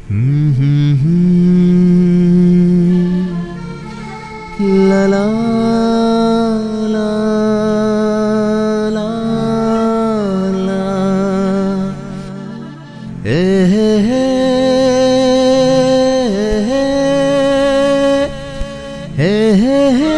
La la la la la Eh, eh, eh, eh, eh, eh.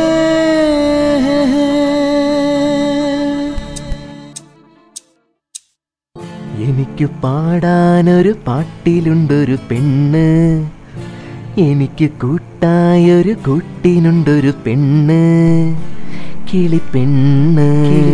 എനിക്ക് പാടാനൊരു പാട്ടിലുണ്ടൊരു പെണ്ണ് എനിക്ക് കൂട്ടായൊരു കൂട്ടിനുണ്ടൊരു പെണ്ണ് കിളിപ്പെണ്ണ്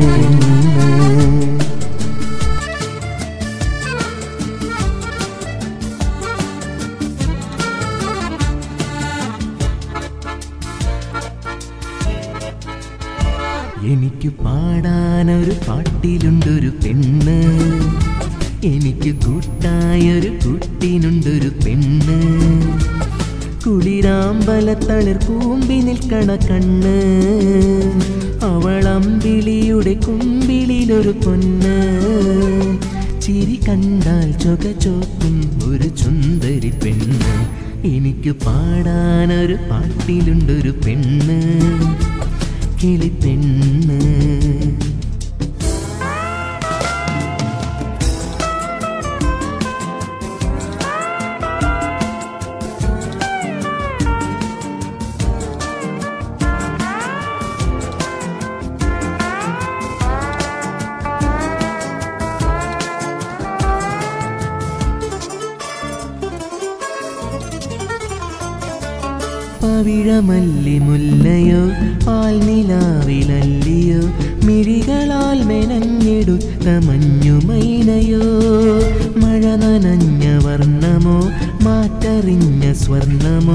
എനിക്ക് പാടാനൊരു പാട്ടിലുണ്ടൊരു പെണ്ണ് എനിക്ക് കൂട്ടായൊരു കൂട്ടിനുണ്ടൊരു പെണ്ണ് കുളിരാമ്പല തളിർ കൂമ്പി നിൽക്കണ കണ്ണ് അവളമ്പിളിയുടെ കുമ്പിളിലൊരു പൊന്ന് ചിരി കണ്ടാൽ ചൊക ചോക്കും ഒരു ചുന്ദരി പെണ്ണ് എനിക്ക് പാടാനൊരു പാട്ടിലുണ്ടൊരു പെണ്ണ് കിളിപ്പെണ്ണ് പവിഴമല്ലി മുല്ലയോ പാൽനിലാവിലല്ലിയോ മിഴികളാൽ മെനഞ്ഞെടുത്ത മഞ്ഞുമൈനയോ മഴ നനഞ്ഞ വർണ്ണമോ മാറ്ററിഞ്ഞ സ്വർണമോ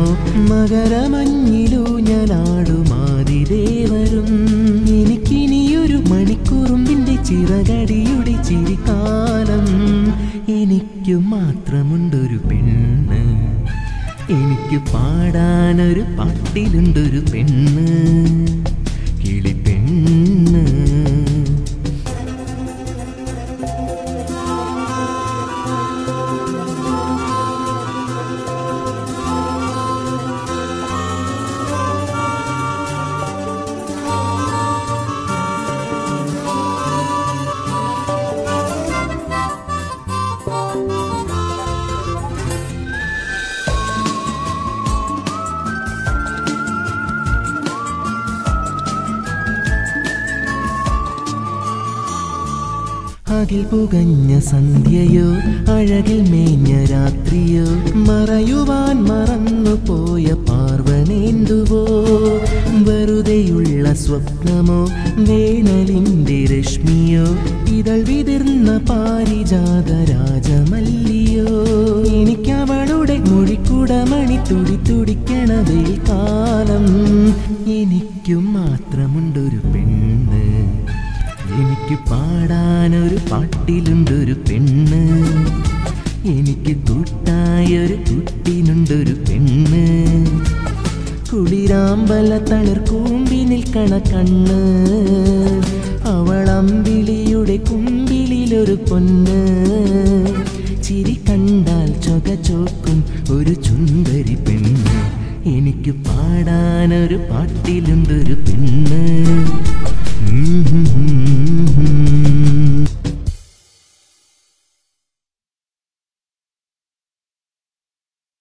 മകരമഞ്ഞിലൂഞ്ഞലാടുമാതിദേവരും എനിക്കിനിയൊരു മണിക്കൂറുമ്പിന്റെ ചിറകടിയുടെ ചിരിക്കാലം എനിക്കു മാത്രമുണ്ടൊരു പെണ്ണ് എനിക്ക് പാടാനൊരു പാട്ടിലുണ്ടൊരു പെണ്ണ് കിളിപ്പെണ്ണ് അകിൽ പുകഞ്ഞ സന്ധ്യയോ അഴകിൽ മേഞ്ഞ രാത്രിയോ മറയുവാൻ മറന്നുപോയ പാർവണേന്തുവോ വെറുതെയുള്ള സ്വപ്നമോ വേണലിന്റെ രശ്മിയോ ഇതൾ വിതിർന്ന പാരിജാത രാജമല്ലിയോ എനിക്കവളുടെ മൊഴിക്കുടമണി തുടി തുടിക്കണ കാലം എനിക്കും മാത്രമുണ്ടൊരു പെണ്ണ് എനിക്ക് പാടാനൊരു പാട്ടിലുണ്ടൊരു പെണ്ണ് എനിക്ക് കൂട്ടായൊരു കുട്ടിനുണ്ടൊരു പെണ്ണ് കുളിരാമ്പല തളിർ കൂമ്പി നിൽക്കണ കണ്ണ് അവളമ്പിളിയുടെ കുമ്പിളിലൊരു പൊന്ന് ചിരി കണ്ടാൽ ചൊക ചോക്കും ഒരു ചുന്ദരി പെണ്ണ് എനിക്ക് പാടാനൊരു പാട്ടിലുണ്ടൊരു